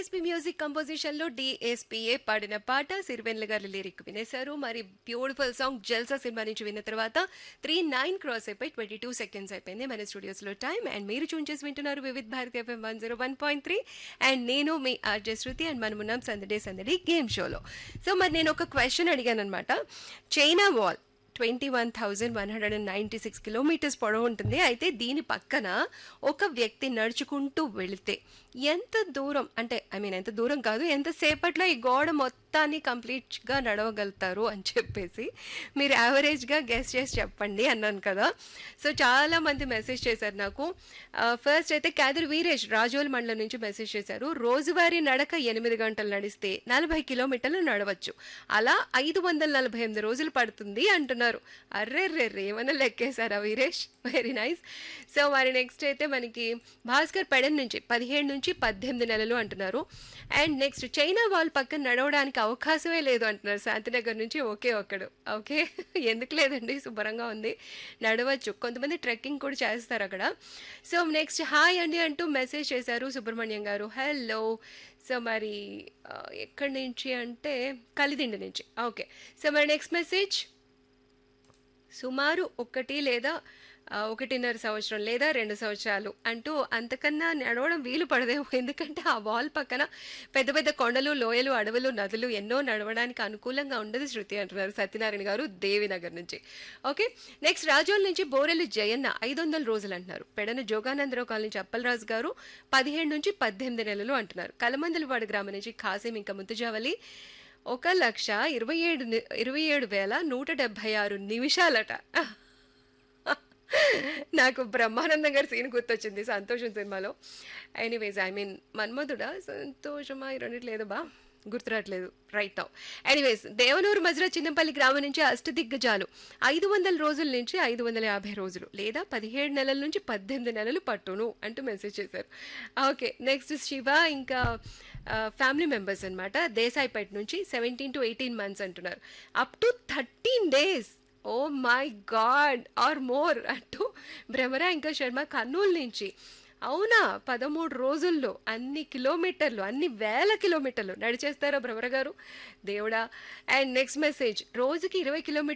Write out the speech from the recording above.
DSP music composition లో డిఎస్పిఏ పాడిన పాట సిరివెన్ల గారి లిరిక్ వినేశారు మరి బ్యూటిఫుల్ సాంగ్ జల్సా సినిమా నుంచి విన్న తర్వాత త్రీ నైన్ క్రాస్ అయిపోయి ట్వంటీ టూ సెకండ్స్ అయిపోయింది మన స్టూడియోస్ లో టైం అండ్ మీరు చూన్ చేసి వింటున్నారు Vividh Bharati FM one zero one point three and నేను మీ ఆర్జే శృతి అండ్ మనం ఉన్నాం సందడే సందడి గేమ్ షోలో సో మరి నేను ఒక క్వశ్చన్ అడిగాను అనమాట China wall twenty one thousand one hundred and ninety six kilometres పొడవు ఉంటుంది అయితే దీని పక్కన ఒక వ్యక్తి నడుచుకుంటూ వెళితే ఎంత దూరం అంటే ఐ మీన్ ఎంత దూరం కాదు ఎంతసేపట్లో ఈ గోడ మొత్తాన్ని కంప్లీట్గా నడవగలుగుతారు అని చెప్పేసి మీరు యావరేజ్గా గెస్ చేసి చెప్పండి అన్నాను కదా సో చాలా మంది మెసేజ్ చేశారు నాకు ఫస్ట్ అయితే క్యాదర్ వీరేష్ రాజోల్ మండలం నుంచి మెసేజ్ చేశారు రోజువారీ నడక ఎనిమిది గంటలు నడిస్తే నలభై కిలోమీటర్లు నడవచ్చు అలా ఐదు వందల నలభై ఎనిమిది రోజులు పడుతుంది అంటున్నారు అర్రే రే రే ఏమన్నా లెక్కేశారా వీరేష్ వెరీ నైస్ సో మరి నెక్స్ట్ అయితే మనకి భాస్కర్ పెడన్ నుంచి పదిహేడు నుంచి పద్దెనిమిది నెలలు అంటున్నారు అండ్ నెక్స్ట్ చైనా వాల్ పక్కన నడవడానికి అవకాశమే లేదు అంటున్నారు శాంతినగర్ నుంచి ఒకే ఒక్కడు ఓకే ఎందుకు లేదండి శుభ్రంగా ఉంది నడవచ్చు కొంతమంది ట్రెక్కింగ్ కూడా చేస్తారు అక్కడ సో నెక్స్ట్ హాయ్ అండి అంటూ మెసేజ్ చేశారు సుబ్రహ్మణ్యం గారు హలో సో మరి ఆ, ఎక్కడి నుంచి అంటే కలిదిండి నుంచి ఓకే సో మరి నెక్స్ట్ మెసేజ్ సుమారు ఒకటి లేదా ఆ, ఒకటిన్నర సంవత్సరం లేదా రెండు సంవత్సరాలు అంటూ అంతకన్నా నడవడం వీలు పడదేమో ఎందుకంటే ఆ వాల్ పక్కన పెద్ద పెద్ద కొండలు లోయలు అడవులు నదులు ఎన్నో నడవడానికి అనుకూలంగా ఉండదు శృతి అంటున్నారు సత్యనారాయణ గారు దేవినగర్ నుంచి ఓకే నెక్స్ట్ రాజోల్ నుంచి బోరెల్లి జయన్న ఐదు వందల రోజులు అంటున్నారు పెడన జోగానందరావు కాలనీ నుంచి అప్పలరాజు గారు పదిహేడు నుంచి పద్దెనిమిది నెలలు అంటున్నారు కలమందలవాడ గ్రామం నుంచి ఖాసిం ఇంకా ముత్తుజావలి ఒక లక్ష ఇరవై ఏడు ని- ఇరవై ఏడు వేల నూట డెబ్భై ఆరు నిమిషాలట నాకు బ్రహ్మానందం గారి సీన్ గుర్తొచ్చింది సంతోషం సినిమాలో ఎనీవేస్ ఐ మీన్ మన్మధుడా సంతోషమా ఈ రెండిటి లేదు బా గుర్తురాట్లేదు right now anyways Devanuru Majra Chinnapalli గ్రామం నుంచి అష్టదిగ్గజాలు ఐదు వందల రోజుల నుంచి ఐదు వందల యాభై రోజులు లేదా పదిహేడు నెలల నుంచి పద్దెనిమిది నెలలు పట్టును అంటూ మెసేజ్ చేశారు ఓకే నెక్స్ట్ శివ ఇంకా ఫ్యామిలీ మెంబర్స్ అనమాట దేశాయిపేట నుంచి సెవెంటీన్ టు ఎయిటీన్ మంత్స్ అంటున్నారు up to thirteen days oh my god or more అంటూ భ్రమరా ఇంకా శర్మ కర్నూలు నుంచి అవునా పదమూడు రోజుల్లో అన్ని కిలోమీటర్లు అన్ని వేల కిలోమీటర్లు నడిచేస్తారా భ్రమర గారు దేవుడా అండ్ నెక్స్ట్ మెసేజ్ రోజుకి ఇరవై కిలోమీటర్లు